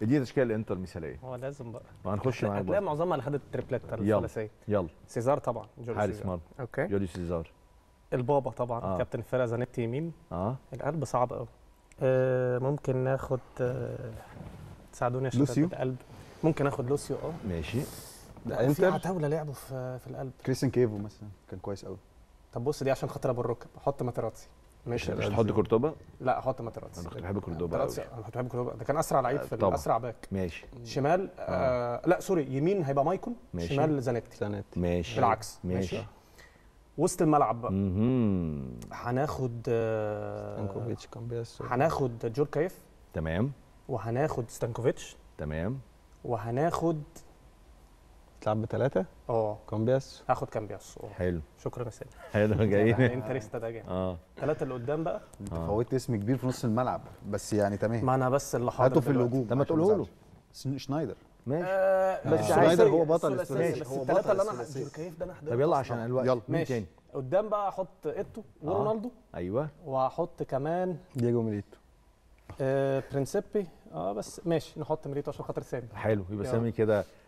دي تشكيله الانتر مثاليه هو لازم بقى وهنخش معاك هتلاقي برضه. معظمها اللي خدت التريبلات يلا. الثلاثيه يلا سيزار طبعا جوليو حارس سيزار. مرمى اوكي جوليو سيزار البابا طبعا آه. آه. كابتن الفرقه زانيتي يمين اه القلب صعب قوي آه ممكن ناخد آه تساعدوني يا شباب لوسيو؟ القلب ممكن اخد لوسيو اه ماشي ده في انتر عتاوله لعبوا في في القلب كريستيان كيفو مثلا كان كويس قوي طب بص دي عشان خاطر ابو الركب احط ماتراتسي مش ماشي مش تحط كورتوبا لا احط ماتراتسي انا كنت بحب كوردوبا ماتراتسي قوي انا كنت بحب كوردوبا ده كان اسرع لعيب في طبعا. اسرع باك ماشي شمال آه لا سوري يمين هيبقى مايكون ماشي. شمال زانيتي سنتي ماشي بالعكس ماشي وسط الملعب بقى مهم. هناخد آه ستانكوفيتش كامبياس هناخد جور كايف تمام وهناخد ستانكوفيتش تمام وهناخد تلعب بثلاثه اه كامبياس هاخد كامبياس اه حلو شكرا يا سيدي حلو يعني جايين انت لسه ده جاي اه الثلاثه اللي قدام بقى انت آه. فوتت اسم كبير في نص الملعب بس يعني تمام ما انا بس اللي حاضر هاته في دلوقتي. الهجوم طب ما عشان تقوله له. تزعلش. شنايدر ماشي آه بس بس شنايدر عايز- هو بطل الثلاثية، الثلاثي. بس هو الثلاثه بطل اللي انا الثلاثي. جور كايف ده انا طب يلا أصلاً. عشان الوقت يلا. مين ماشي تاني قدام بقى احط ايتو آه. ورونالدو ايوه وهحط كمان دييجو ميليتو آه برينسيبي اه بس ماشي نحط ميريتو عشان خاطر سامي حلو يبقى يلا. سامي كده